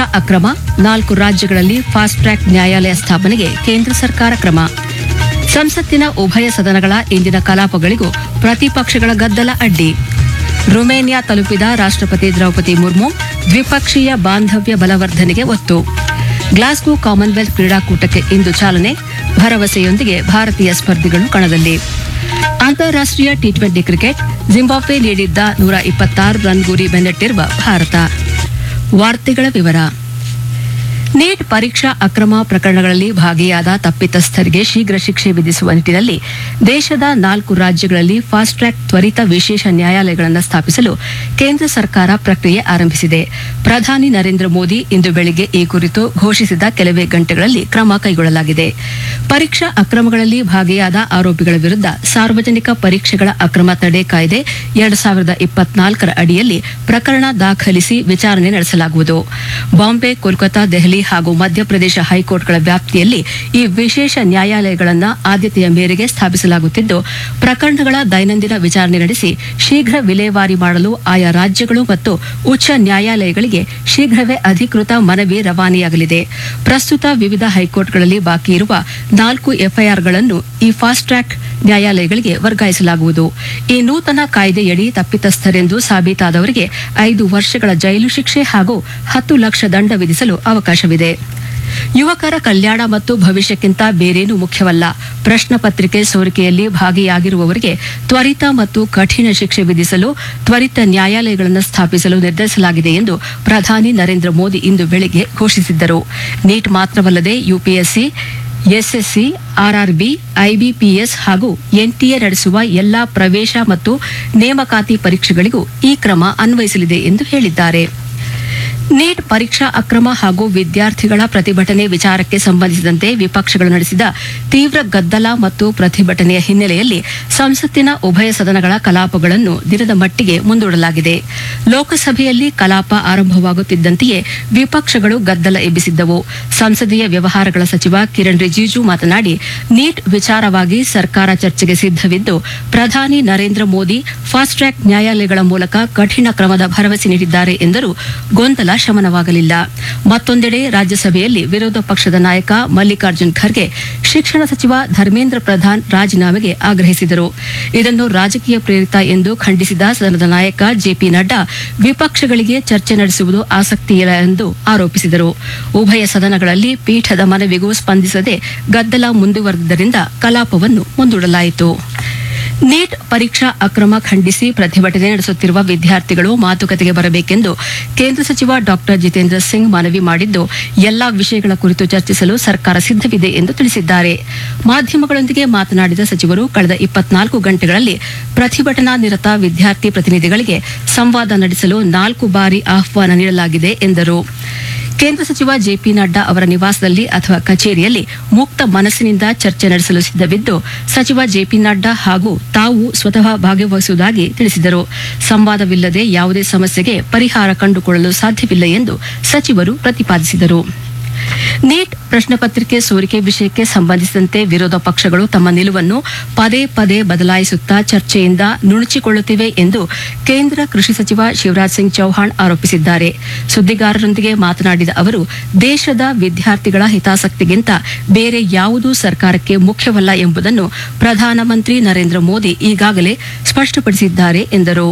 ಪರೀಕ್ಷಾ ಅಕ್ರಮ ನಾಲ್ಕು ರಾಜ್ಯಗಳಲ್ಲಿ ಫಾಸ್ಟ್ ಟ್ರ್ಯಾಕ್ ನ್ಯಾಯಾಲಯ ಸ್ಥಾಪನೆಗೆ ಕೇಂದ್ರ ಸರ್ಕಾರ ಕ್ರಮ ಸಂಸತ್ತಿನ ಉಭಯ ಸದನಗಳ ಇಂದಿನ ಕಲಾಪಗಳಿಗೂ ಪ್ರತಿಪಕ್ಷಗಳ ಗದ್ದಲ ಅಡ್ಡಿ ರುಮೇನಿಯಾ ತಲುಪಿದ ರಾಷ್ಟ್ರಪತಿ ದ್ರೌಪದಿ ಮುರ್ಮು ದ್ವಿಪಕ್ಷೀಯ ಬಾಂಧವ್ಯ ಬಲವರ್ಧನೆಗೆ ಒತ್ತು ಗ್ಲಾಸ್ಗೋ ಕಾಮನ್ವೆಲ್ತ್ ಕ್ರೀಡಾಕೂಟಕ್ಕೆ ಇಂದು ಚಾಲನೆ ಭರವಸೆಯೊಂದಿಗೆ ಭಾರತೀಯ ಸ್ಪರ್ಧಿಗಳು ಕಣದಲ್ಲಿ ಅಂತಾರಾಷ್ಟೀಯ ಟಿ ಟ್ವೆಂಟಿ ಕ್ರಿಕೆಟ್ ಜಿಂಬಾಬ್ವೆ ನೀಡಿದ್ದ ನೂರ ಇಪ್ಪತ್ತಾರು ರನ್ ಗುರಿ ಬೆನ್ನಟ್ಟಿರುವ ಭಾರತ ವಾರ್ತೆಗಳ ವಿವರ ನೀಟ್ ಪರೀಕ್ಷಾ ಅಕ್ರಮ ಪ್ರಕರಣಗಳಲ್ಲಿ ಭಾಗಿಯಾದ ತಪ್ಪಿತಸ್ಥರಿಗೆ ಶೀಘ್ರ ಶಿಕ್ಷೆ ವಿಧಿಸುವ ನಿಟ್ಟಿನಲ್ಲಿ ದೇಶದ ನಾಲ್ಕು ರಾಜ್ಯಗಳಲ್ಲಿ ಫಾಸ್ಟ್ ಟ್ರ್ಯಾಕ್ ತ್ವರಿತ ವಿಶೇಷ ನ್ಯಾಯಾಲಯಗಳನ್ನು ಸ್ಥಾಪಿಸಲು ಕೇಂದ್ರ ಸರ್ಕಾರ ಪ್ರಕ್ರಿಯೆ ಆರಂಭಿಸಿದೆ ಪ್ರಧಾನಿ ನರೇಂದ್ರ ಮೋದಿ ಇಂದು ಬೆಳಿಗ್ಗೆ ಈ ಕುರಿತು ಘೋಷಿಸಿದ ಕೆಲವೇ ಗಂಟೆಗಳಲ್ಲಿ ಕ್ರಮ ಕೈಗೊಳ್ಳಲಾಗಿದೆ ಪರೀಕ್ಷಾ ಅಕ್ರಮಗಳಲ್ಲಿ ಭಾಗಿಯಾದ ಆರೋಪಿಗಳ ವಿರುದ್ಧ ಸಾರ್ವಜನಿಕ ಪರೀಕ್ಷೆಗಳ ಅಕ್ರಮ ತಡೆ ಕಾಯ್ದೆ ಎರಡು ಸಾವಿರದ ಇಪ್ಪತ್ನಾಲ್ಕರ ಅಡಿಯಲ್ಲಿ ಪ್ರಕರಣ ದಾಖಲಿಸಿ ವಿಚಾರಣೆ ನಡೆಸಲಾಗುವುದು ಬಾಂಬೆ ಕೋಲ್ಕತಾ ದೆಹಲಿ ಹಾಗೂ ಮಧ್ಯಪ್ರದೇಶ ಹೈಕೋರ್ಟ್ಗಳ ವ್ಯಾಪ್ತಿಯಲ್ಲಿ ಈ ವಿಶೇಷ ನ್ಯಾಯಾಲಯಗಳನ್ನು ಆದ್ಯತೆಯ ಮೇರೆಗೆ ಸ್ಥಾಪಿಸಲಾಗುತ್ತಿದ್ದು ಪ್ರಕರಣಗಳ ದೈನಂದಿನ ವಿಚಾರಣೆ ನಡೆಸಿ ಶೀಘ್ರ ವಿಲೇವಾರಿ ಮಾಡಲು ಆಯಾ ರಾಜ್ಯಗಳು ಮತ್ತು ಉಚ್ಚ ನ್ಯಾಯಾಲಯಗಳಿಗೆ ಶೀಘ್ರವೇ ಅಧಿಕೃತ ಮನವಿ ರವಾನೆಯಾಗಲಿದೆ ಪ್ರಸ್ತುತ ವಿವಿಧ ಹೈಕೋರ್ಟ್ಗಳಲ್ಲಿ ಬಾಕಿ ಇರುವ ನಾಲ್ಕು ಎಫ್ಐಆರ್ಗಳನ್ನು ಈ ಫಾಸ್ಟ್ ಟ್ರ್ಯಾಕ್ ನ್ಯಾಯಾಲಯಗಳಿಗೆ ವರ್ಗಾಯಿಸಲಾಗುವುದು ಈ ನೂತನ ಕಾಯ್ದೆಯಡಿ ತಪ್ಪಿತಸ್ಥರೆಂದು ಸಾಬೀತಾದವರಿಗೆ ಐದು ವರ್ಷಗಳ ಜೈಲು ಶಿಕ್ಷೆ ಹಾಗೂ ಹತ್ತು ಲಕ್ಷ ದಂಡ ವಿಧಿಸಲು ಅವಕಾಶವಿದೆ ಯುವಕರ ಕಲ್ಯಾಣ ಮತ್ತು ಭವಿಷ್ಯಕ್ಕಿಂತ ಬೇರೇನೂ ಮುಖ್ಯವಲ್ಲ ಪ್ರಶ್ನ ಪತ್ರಿಕೆ ಸೋರಿಕೆಯಲ್ಲಿ ಭಾಗಿಯಾಗಿರುವವರಿಗೆ ತ್ವರಿತ ಮತ್ತು ಕಠಿಣ ಶಿಕ್ಷೆ ವಿಧಿಸಲು ತ್ವರಿತ ನ್ಯಾಯಾಲಯಗಳನ್ನು ಸ್ಥಾಪಿಸಲು ನಿರ್ಧರಿಸಲಾಗಿದೆ ಎಂದು ಪ್ರಧಾನಿ ನರೇಂದ್ರ ಮೋದಿ ಇಂದು ಬೆಳಿಗ್ಗೆ ಘೋಷಿಸಿದ್ದರು ನೀಟ್ ಮಾತ್ರವಲ್ಲದೆ ಯುಪಿಎಸ್ಸಿ ಎಸ್ಎಸ್ಸಿ ಆರ್ಆರ್ಬಿ ಐಬಿಪಿಎಸ್ ಹಾಗೂ ಎನ್ಟಿಎ ನಡೆಸುವ ಎಲ್ಲಾ ಪ್ರವೇಶ ಮತ್ತು ನೇಮಕಾತಿ ಪರೀಕ್ಷೆಗಳಿಗೂ ಈ ಕ್ರಮ ಅನ್ವಯಿಸಲಿದೆ ಎಂದು ಹೇಳಿದ್ದಾರೆ ನೀಟ್ ಪರೀಕ್ಷಾ ಅಕ್ರಮ ಹಾಗೂ ವಿದ್ಯಾರ್ಥಿಗಳ ಪ್ರತಿಭಟನೆ ವಿಚಾರಕ್ಕೆ ಸಂಬಂಧಿಸಿದಂತೆ ವಿಪಕ್ಷಗಳು ನಡೆಸಿದ ತೀವ್ರ ಗದ್ದಲ ಮತ್ತು ಪ್ರತಿಭಟನೆಯ ಹಿನ್ನೆಲೆಯಲ್ಲಿ ಸಂಸತ್ತಿನ ಉಭಯ ಸದನಗಳ ಕಲಾಪಗಳನ್ನು ದಿನದ ಮಟ್ಟಿಗೆ ಮುಂದೂಡಲಾಗಿದೆ ಲೋಕಸಭೆಯಲ್ಲಿ ಕಲಾಪ ಆರಂಭವಾಗುತ್ತಿದ್ದಂತೆಯೇ ವಿಪಕ್ಷಗಳು ಗದ್ದಲ ಎಬ್ಬಿಸಿದ್ದವು ಸಂಸದೀಯ ವ್ಯವಹಾರಗಳ ಸಚಿವ ಕಿರಣ್ ರಿಜಿಜು ಮಾತನಾಡಿ ನೀಟ್ ವಿಚಾರವಾಗಿ ಸರ್ಕಾರ ಚರ್ಚೆಗೆ ಸಿದ್ದವಿದ್ದು ಪ್ರಧಾನಿ ನರೇಂದ್ರ ಮೋದಿ ಫಾಸ್ಟ್ ಟ್ರ್ಯಾಕ್ ನ್ಯಾಯಾಲಯಗಳ ಮೂಲಕ ಕಠಿಣ ಕ್ರಮದ ಭರವಸೆ ನೀಡಿದ್ದಾರೆ ಎಂದರೂ ಗೊಂದಲ ಶಮನವಾಗಲಿಲ್ಲ ಮತ್ತೊಂದೆಡೆ ರಾಜ್ಯಸಭೆಯಲ್ಲಿ ವಿರೋಧ ಪಕ್ಷದ ನಾಯಕ ಮಲ್ಲಿಕಾರ್ಜುನ್ ಖರ್ಗೆ ಶಿಕ್ಷಣ ಸಚಿವ ಧರ್ಮೇಂದ್ರ ಪ್ರಧಾನ್ ರಾಜೀನಾಮೆಗೆ ಆಗ್ರಹಿಸಿದರು ಇದನ್ನು ರಾಜಕೀಯ ಪ್ರೇರಿತ ಎಂದು ಖಂಡಿಸಿದ ಸದನದ ನಾಯಕ ಜೆಪಿ ನಡ್ಡಾ ವಿಪಕ್ಷಗಳಿಗೆ ಚರ್ಚೆ ನಡೆಸುವುದು ಆಸಕ್ತಿಯಿಲ್ಲ ಎಂದು ಆರೋಪಿಸಿದರು ಉಭಯ ಸದನಗಳಲ್ಲಿ ಪೀಠದ ಮನವಿಗೂ ಸ್ಪಂದಿಸದೆ ಗದ್ದಲ ಮುಂದುವರೆದಿದ್ದರಿಂದ ಕಲಾಪವನ್ನು ಮುಂದೂಡಲಾಯಿತು ನೀಟ್ ಪರೀಕ್ಷಾ ಅಕ್ರಮ ಖಂಡಿಸಿ ಪ್ರತಿಭಟನೆ ನಡೆಸುತ್ತಿರುವ ವಿದ್ಯಾರ್ಥಿಗಳು ಮಾತುಕತೆಗೆ ಬರಬೇಕೆಂದು ಕೇಂದ್ರ ಸಚಿವ ಡಾಕ್ಟರ್ ಜಿತೇಂದ್ರ ಸಿಂಗ್ ಮನವಿ ಮಾಡಿದ್ದು ಎಲ್ಲಾ ವಿಷಯಗಳ ಕುರಿತು ಚರ್ಚಿಸಲು ಸರ್ಕಾರ ಸಿದ್ದವಿದೆ ಎಂದು ತಿಳಿಸಿದ್ದಾರೆ ಮಾಧ್ಯಮಗಳೊಂದಿಗೆ ಮಾತನಾಡಿದ ಸಚಿವರು ಕಳೆದ ಇಪ್ಪತ್ನಾಲ್ಕು ಗಂಟೆಗಳಲ್ಲಿ ಪ್ರತಿಭಟನಾ ನಿರತ ವಿದ್ಯಾರ್ಥಿ ಪ್ರತಿನಿಧಿಗಳಿಗೆ ಸಂವಾದ ನಡೆಸಲು ನಾಲ್ಕು ಬಾರಿ ಆಹ್ವಾನ ನೀಡಲಾಗಿದೆ ಎಂದರು ಕೇಂದ್ರ ಸಚಿವ ಜೆಪಿ ನಡ್ಡಾ ಅವರ ನಿವಾಸದಲ್ಲಿ ಅಥವಾ ಕಚೇರಿಯಲ್ಲಿ ಮುಕ್ತ ಮನಸ್ಸಿನಿಂದ ಚರ್ಚೆ ನಡೆಸಲು ಸಿದ್ದವಿದ್ದು ಸಚಿವ ಜೆಪಿ ನಡ್ಡಾ ಹಾಗೂ ತಾವು ಸ್ವತಃ ಭಾಗವಹಿಸುವುದಾಗಿ ತಿಳಿಸಿದರು ಸಂವಾದವಿಲ್ಲದೆ ಯಾವುದೇ ಸಮಸ್ಯೆಗೆ ಪರಿಹಾರ ಕಂಡುಕೊಳ್ಳಲು ಸಾಧ್ಯವಿಲ್ಲ ಎಂದು ಸಚಿವರು ಪ್ರತಿಪಾದಿಸಿದರು ನೀಟ್ ಪ್ರಶ್ನೆ ಪತ್ರಿಕೆ ಸೋರಿಕೆ ವಿಷಯಕ್ಕೆ ಸಂಬಂಧಿಸಿದಂತೆ ವಿರೋಧ ಪಕ್ಷಗಳು ತಮ್ಮ ನಿಲುವನ್ನು ಪದೇ ಪದೇ ಬದಲಾಯಿಸುತ್ತಾ ಚರ್ಚೆಯಿಂದ ನುಣುಚಿಕೊಳ್ಳುತ್ತಿವೆ ಎಂದು ಕೇಂದ್ರ ಕೃಷಿ ಸಚಿವ ಶಿವರಾಜ್ ಸಿಂಗ್ ಚೌಹಾಣ್ ಆರೋಪಿಸಿದ್ದಾರೆ ಸುದ್ದಿಗಾರರೊಂದಿಗೆ ಮಾತನಾಡಿದ ಅವರು ದೇಶದ ವಿದ್ಯಾರ್ಥಿಗಳ ಹಿತಾಸಕ್ತಿಗಿಂತ ಬೇರೆ ಯಾವುದೂ ಸರ್ಕಾರಕ್ಕೆ ಮುಖ್ಯವಲ್ಲ ಎಂಬುದನ್ನು ಪ್ರಧಾನಮಂತ್ರಿ ನರೇಂದ್ರ ಮೋದಿ ಈಗಾಗಲೇ ಸ್ಪಷ್ಟಪಡಿಸಿದ್ದಾರೆ ಎಂದರು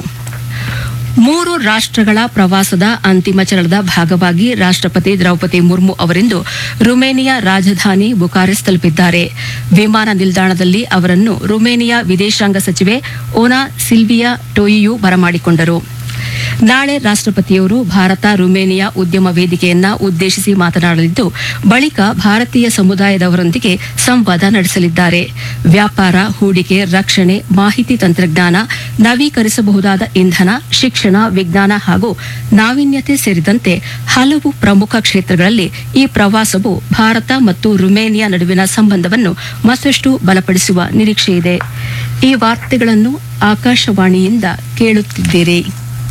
ಮೂರು ರಾಷ್ಟ್ರಗಳ ಪ್ರವಾಸದ ಅಂತಿಮ ಚರಣದ ಭಾಗವಾಗಿ ರಾಷ್ಟ್ರಪತಿ ದ್ರೌಪದಿ ಮುರ್ಮು ಅವರಿಂದು ರುಮೇನಿಯಾ ರಾಜಧಾನಿ ಬುಕಾರೆಸ್ ತಲುಪಿದ್ದಾರೆ ವಿಮಾನ ನಿಲ್ದಾಣದಲ್ಲಿ ಅವರನ್ನು ರುಮೇನಿಯಾ ವಿದೇಶಾಂಗ ಸಚಿವೆ ಓನಾ ಸಿಲ್ವಿಯಾ ಟೋಯಿಯು ಬರಮಾಡಿಕೊಂಡರು ನಾಳೆ ರಾಷ್ಟ್ರಪತಿಯವರು ಭಾರತ ರುಮೇನಿಯಾ ಉದ್ಯಮ ವೇದಿಕೆಯನ್ನ ಉದ್ದೇಶಿಸಿ ಮಾತನಾಡಲಿದ್ದು ಬಳಿಕ ಭಾರತೀಯ ಸಮುದಾಯದವರೊಂದಿಗೆ ಸಂವಾದ ನಡೆಸಲಿದ್ದಾರೆ ವ್ಯಾಪಾರ ಹೂಡಿಕೆ ರಕ್ಷಣೆ ಮಾಹಿತಿ ತಂತ್ರಜ್ಞಾನ ನವೀಕರಿಸಬಹುದಾದ ಇಂಧನ ಶಿಕ್ಷಣ ವಿಜ್ಞಾನ ಹಾಗೂ ನಾವೀನ್ಯತೆ ಸೇರಿದಂತೆ ಹಲವು ಪ್ರಮುಖ ಕ್ಷೇತ್ರಗಳಲ್ಲಿ ಈ ಪ್ರವಾಸವು ಭಾರತ ಮತ್ತು ರುಮೇನಿಯಾ ನಡುವಿನ ಸಂಬಂಧವನ್ನು ಮತ್ತಷ್ಟು ಬಲಪಡಿಸುವ ನಿರೀಕ್ಷೆಯಿದೆ ಈ ವಾರ್ತೆಗಳನ್ನು ಆಕಾಶವಾಣಿಯಿಂದ ಕೇಳುತ್ತಿದ್ದೀರಿ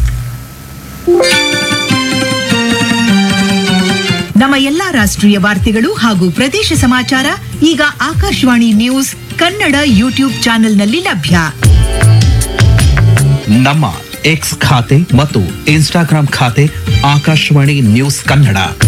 ನಮ್ಮ ಎಲ್ಲಾ ರಾಷ್ಟ್ರೀಯ ವಾರ್ತೆಗಳು ಹಾಗೂ ಪ್ರದೇಶ ಸಮಾಚಾರ ಈಗ ಆಕಾಶವಾಣಿ ನ್ಯೂಸ್ ಕನ್ನಡ ಯೂಟ್ಯೂಬ್ ಚಾನೆಲ್ನಲ್ಲಿ ಲಭ್ಯ ನಮ್ಮ ಎಕ್ಸ್ ಖಾತೆ ಮತ್ತು ಇನ್ಸ್ಟಾಗ್ರಾಂ ಖಾತೆ ಆಕಾಶವಾಣಿ ನ್ಯೂಸ್ ಕನ್ನಡ